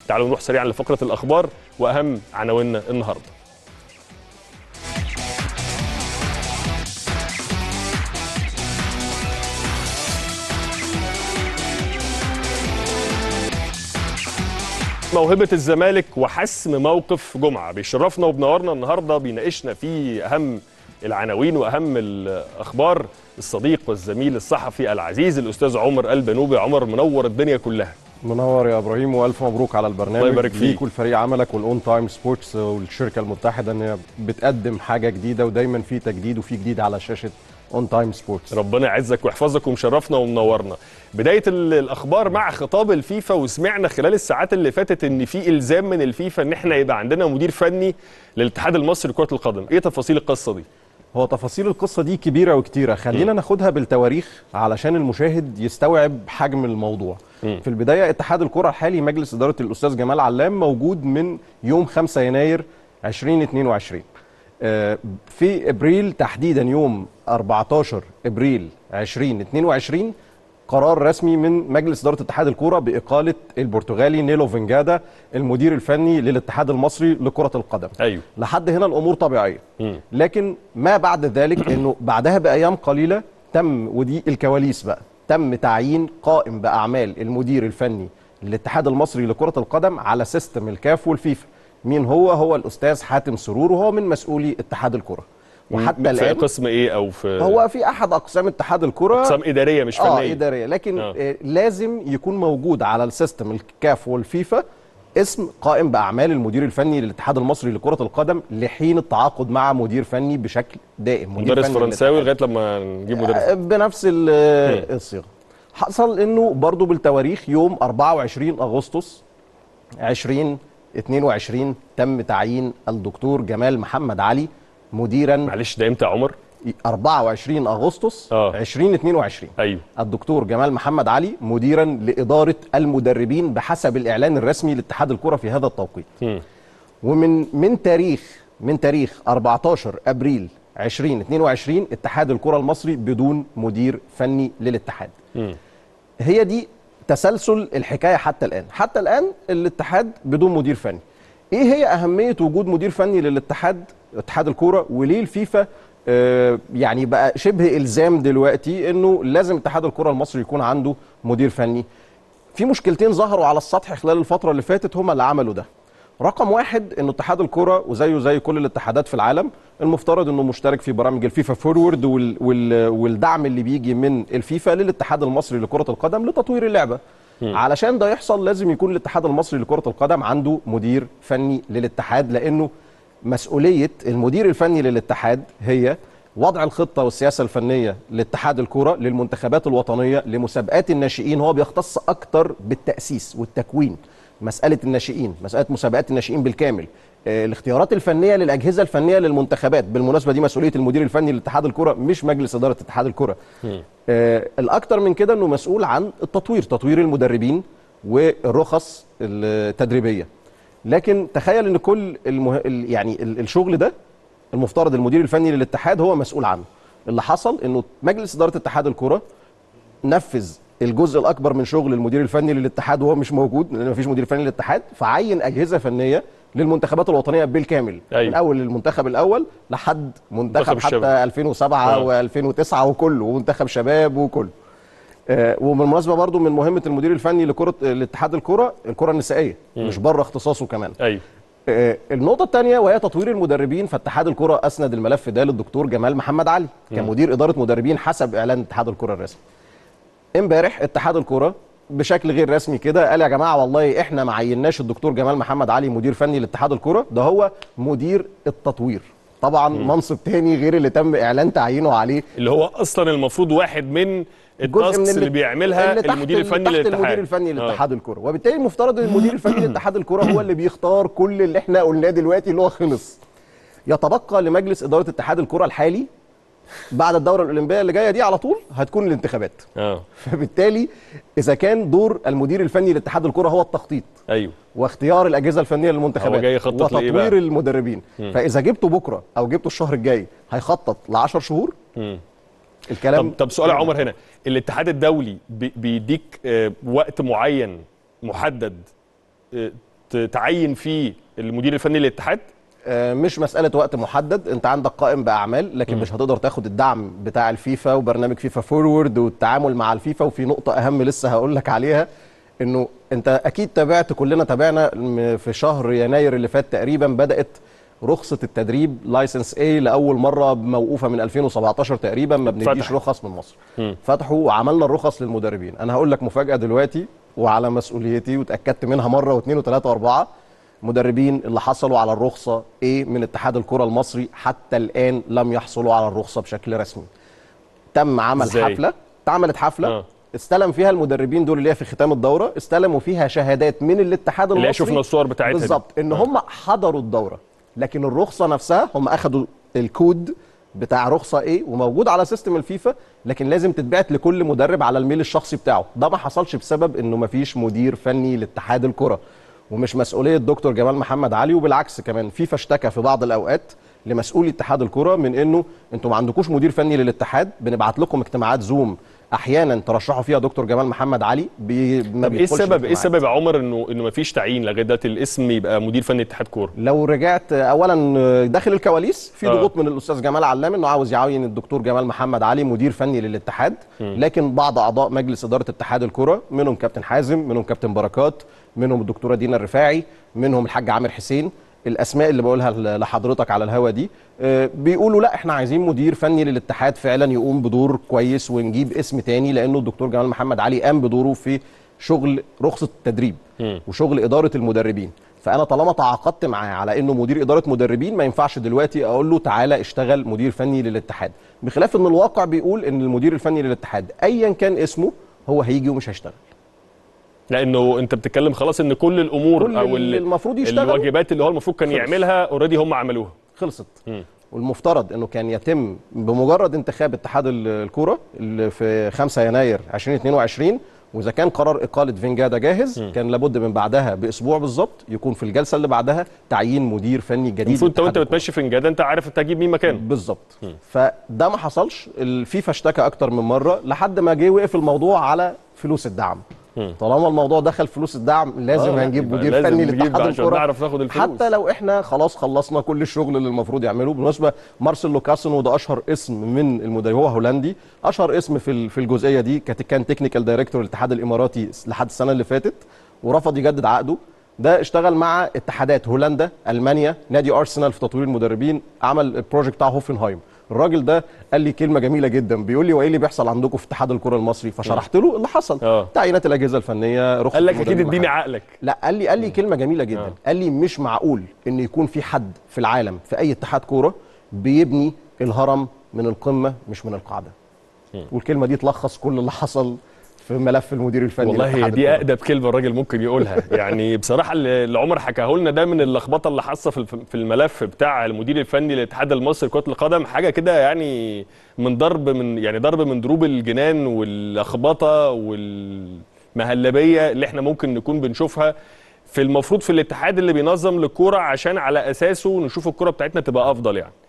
تعالوا نروح سريعا لفقره الاخبار واهم عناويننا النهارده موهبة الزمالك وحسم موقف جمعة بيشرفنا وبنورنا النهاردة بيناقشنا في أهم العناوين وأهم الأخبار الصديق والزميل الصحفي العزيز الأستاذ عمر البنوبي عمر منور الدنيا كلها منور يا ابراهيم والف مبروك على البرنامج الله يبارك فيك. ليك ولفريق عملك والاون تايم سبورتس والشركه المتحده ان هي بتقدم حاجه جديده ودايما في تجديد وفي جديد على شاشه اون تايم سبورتس ربنا يعزك ويحفظك ومشرفنا ومنورنا بداية ال- الأخبار مع خطاب الفيفا وسمعنا خلال الساعات اللي فاتت إن في إلزام من الفيفا إن إحنا يبقى عندنا مدير فني للاتحاد المصري لكرة القدم إيه تفاصيل القصة دي؟ هو تفاصيل القصه دي كبيره وكتيره خلينا ناخدها بالتواريخ علشان المشاهد يستوعب حجم الموضوع مم. في البدايه اتحاد الكره الحالي مجلس اداره الاستاذ جمال علام موجود من يوم 5 يناير 2022 آه، في ابريل تحديدا يوم 14 ابريل 2022 قرار رسمي من مجلس اداره اتحاد الكوره باقاله البرتغالي نيلو فينجادا المدير الفني للاتحاد المصري لكره القدم أيوه لحد هنا الامور طبيعيه مم. لكن ما بعد ذلك انه بعدها بايام قليله تم ودي الكواليس بقى تم تعيين قائم باعمال المدير الفني للاتحاد المصري لكره القدم على سيستم الكاف والفيفا مين هو هو الاستاذ حاتم سرور وهو من مسؤولي اتحاد الكره وحتى في الان قسم إيه أو في هو في احد اقسام اتحاد الكره أقسام إدارية مش فنية اه اداريه لكن آه. آه. لازم يكون موجود على السيستم الكاف والفيفا اسم قائم باعمال المدير الفني للاتحاد المصري لكره القدم لحين التعاقد مع مدير فني بشكل دائم مدير مدرس فني فرنساوي للاتحاد. لغاية لما نجيب مدرس آه، بنفس ال- الصيغه حصل انه برضو بالتواريخ يوم 24 اغسطس 2022 تم تعيين الدكتور جمال محمد علي مديرا معلش ده إمتى يا عمر؟ 24 اغسطس آه. 2022 أيوه الدكتور جمال محمد علي مديرا لإدارة المدربين بحسب الإعلان الرسمي لاتحاد الكرة في هذا التوقيت مم. ومن من تاريخ من تاريخ 14 أبريل 2022 اتحاد الكرة المصري بدون مدير فني للاتحاد مم. هي دي تسلسل الحكايه حتى الان حتى الان الاتحاد بدون مدير فني ايه هي اهميه وجود مدير فني للاتحاد اتحاد الكوره وليه الفيفا آه يعني بقى شبه الزام دلوقتي انه لازم اتحاد الكوره المصري يكون عنده مدير فني في مشكلتين ظهروا على السطح خلال الفتره اللي فاتت هما اللي عملوا ده رقم واحد انه اتحاد الكره وزيه زي كل الاتحادات في العالم المفترض انه مشترك في برامج الفيفا فورورد وال وال والدعم اللي بيجي من الفيفا للاتحاد المصري لكره القدم لتطوير اللعبه علشان ده يحصل لازم يكون الاتحاد المصري لكره القدم عنده مدير فني للاتحاد لانه مسؤوليه المدير الفني للاتحاد هي وضع الخطه والسياسه الفنيه لاتحاد الكره للمنتخبات الوطنيه لمسابقات الناشئين هو بيختص اكتر بالتاسيس والتكوين مساله الناشئين مساله مسابقات الناشئين بالكامل آه، الاختيارات الفنيه للاجهزه الفنيه للمنتخبات بالمناسبه دي مسؤوليه المدير الفني لاتحاد الكره مش مجلس اداره اتحاد الكره آه، الاكتر من كده انه مسؤول عن التطوير تطوير المدربين والرخص التدريبيه لكن تخيل ان كل المه... ال- يعني ال- الشغل ده المفترض المدير الفني للاتحاد هو مسؤول عنه اللي حصل انه مجلس اداره اتحاد الكره نفذ الجزء الاكبر من شغل المدير الفني للاتحاد وهو مش موجود لان مفيش مدير فني للاتحاد فعين اجهزه فنيه للمنتخبات الوطنيه بالكامل أيوة. من اول المنتخب الاول لحد منتخب, منتخب الشباب. حتى 2007 آه. و2009 وكله ومنتخب شباب وكله آه، وبالمناسبه برضو من مهمه المدير الفني لكره لاتحاد الكره الكره النسائيه مش بره اختصاصه كمان أيوه آه، النقطة الثانية وهي تطوير المدربين فاتحاد الكرة أسند الملف ده للدكتور جمال محمد علي كمدير إدارة مدربين حسب إعلان اتحاد الكرة الرسمي. امبارح اتحاد الكرة بشكل غير رسمي كده قال يا جماعة والله احنا ما عيناش الدكتور جمال محمد علي مدير فني لاتحاد الكرة ده هو مدير التطوير. طبعا منصب تاني غير اللي تم إعلان تعيينه عليه اللي هو أصلا المفروض واحد من التاسكس اللي بيعملها اللي تحت المدير الفني تحت للاتحاد المدير الفني آه. لاتحاد الكره وبالتالي المفترض ان المدير الفني لاتحاد الكره هو اللي بيختار كل اللي احنا قلناه دلوقتي اللي هو خلص يتبقى لمجلس اداره اتحاد الكره الحالي بعد الدوره الاولمبيه اللي جايه دي على طول هتكون الانتخابات اه فبالتالي اذا كان دور المدير الفني لاتحاد الكره هو التخطيط ايوه واختيار الاجهزه الفنيه للمنتخبات هو جاي يخطط لإيه بقى؟ وتطوير المدربين فاذا جبته بكره او جبته الشهر الجاي هيخطط ل 10 شهور مم. الكلام طب طب سؤال يا عمر هنا الاتحاد الدولي بي- بيديك آه، وقت معين محدد آه، تعين فيه المدير الفني للاتحاد آه، مش مسألة وقت محدد انت عندك قائم بأعمال لكن مش هتقدر تاخد الدعم بتاع الفيفا وبرنامج فيفا فورورد والتعامل مع الفيفا وفي نقطة أهم لسه هقول لك عليها انه انت اكيد تابعت كلنا تابعنا م- في شهر يناير اللي فات تقريبا بدأت رخصة التدريب لايسنس اي لأول مرة موقوفة من 2017 تقريبا ما بنديش فتحت. رخص من مصر فتحوا وعملنا الرخص للمدربين انا هقول لك مفاجأة دلوقتي وعلى مسؤوليتي وتأكدت منها مرة واثنين وثلاثة وأربعة مدربين اللي حصلوا على الرخصة ايه من اتحاد الكرة المصري حتى الآن لم يحصلوا على الرخصة بشكل رسمي تم عمل إزاي؟ حفلة اتعملت حفلة آه. استلم فيها المدربين دول اللي هي في ختام الدورة استلموا فيها شهادات من الاتحاد اللي هي المصري شفنا الصور بتاعتها دي. بالظبط ان هم حضروا الدورة لكن الرخصة نفسها هم اخدوا الكود بتاع رخصة ايه وموجود على سيستم الفيفا لكن لازم تتبعت لكل مدرب على الميل الشخصي بتاعه ده ما حصلش بسبب انه ما فيش مدير فني لاتحاد الكرة ومش مسؤولية دكتور جمال محمد علي وبالعكس كمان فيفا اشتكى في بعض الاوقات لمسؤولي اتحاد الكرة من انه انتوا ما عندكوش مدير فني للاتحاد بنبعت لكم اجتماعات زوم احيانا ترشحوا فيها دكتور جمال محمد علي بي ما طب ايه بيدخلش السبب ايه الاجتماعات. السبب يا عمر انه انه مفيش تعيين لغايه دلوقتي الاسم يبقى مدير فني اتحاد كوره لو رجعت اولا داخل الكواليس في آه. ضغوط من الاستاذ جمال علام انه عاوز يعين الدكتور جمال محمد علي مدير فني للاتحاد لكن بعض اعضاء مجلس اداره اتحاد الكره منهم كابتن حازم منهم كابتن بركات منهم الدكتوره دينا الرفاعي منهم الحاج عامر حسين الاسماء اللي بقولها ل- لحضرتك على الهوا دي آه، بيقولوا لا احنا عايزين مدير فني للاتحاد فعلا يقوم بدور كويس ونجيب اسم تاني لانه الدكتور جمال محمد علي قام بدوره في شغل رخصه التدريب وشغل اداره المدربين فانا طالما تعاقدت معاه على انه مدير اداره مدربين ما ينفعش دلوقتي اقول له تعالى اشتغل مدير فني للاتحاد بخلاف ان الواقع بيقول ان المدير الفني للاتحاد ايا كان اسمه هو هيجي ومش هيشتغل لانه انت بتتكلم خلاص ان كل الامور كل او اللي ال- المفروض يشتغلوا الواجبات اللي هو المفروض كان خلص. يعملها اوريدي هم عملوها خلصت والمفترض انه كان يتم بمجرد انتخاب اتحاد ال- الكوره اللي في 5 يناير 2022 واذا كان قرار اقاله فينجادا جاهز كان لابد من بعدها باسبوع بالظبط يكون في الجلسه اللي بعدها تعيين مدير فني جديد المفروض انت لاتحاد وانت الكرة. بتمشي في انجاده انت عارف انت هتجيب مين مكانه بالظبط فده ما حصلش الفيفا اشتكى اكتر من مره لحد ما جه وقف الموضوع على فلوس الدعم طالما الموضوع دخل فلوس الدعم لازم آه، هنجيب يبقى مدير لازم فني نجيب لاتحاد عشان الكره نعرف ناخد الفلوس. حتى لو احنا خلاص خلصنا كل الشغل اللي المفروض يعمله بالمناسبه مارسيل لوكاسن وده اشهر اسم من المدرب هو هولندي اشهر اسم في ال- في الجزئيه دي كانت كان تكنيكال دايركتور الاتحاد الاماراتي لحد السنه اللي فاتت ورفض يجدد عقده ده اشتغل مع اتحادات هولندا المانيا نادي ارسنال في تطوير المدربين عمل البروجكت بتاع هوفنهايم الراجل ده قال لي كلمه جميله جدا بيقول لي وايه اللي بيحصل عندكم في اتحاد الكره المصري فشرحت له اللي حصل آه. تعيينات الاجهزه الفنيه رخصه قال لك اكيد المدربين اديني وحاجة. عقلك لا قال لي قال لي كلمه جميله جدا آه. قال لي مش معقول ان يكون في حد في العالم في اي اتحاد كوره بيبني الهرم من القمه مش من القاعده والكلمه دي تلخص كل اللي حصل في ملف المدير الفني والله هي لاتحاد دي الكرة. اقدم كلمه الراجل ممكن يقولها يعني بصراحه اللي اللي عمر حكاه لنا ده من اللخبطه اللي حاصه في الف- في الملف بتاع المدير الفني للاتحاد المصري لكره القدم حاجه كده يعني من ضرب من يعني ضرب من ضروب الجنان واللخبطه والمهلبيه اللي احنا ممكن نكون بنشوفها في المفروض في الاتحاد اللي بينظم للكوره عشان على اساسه نشوف الكوره بتاعتنا تبقى افضل يعني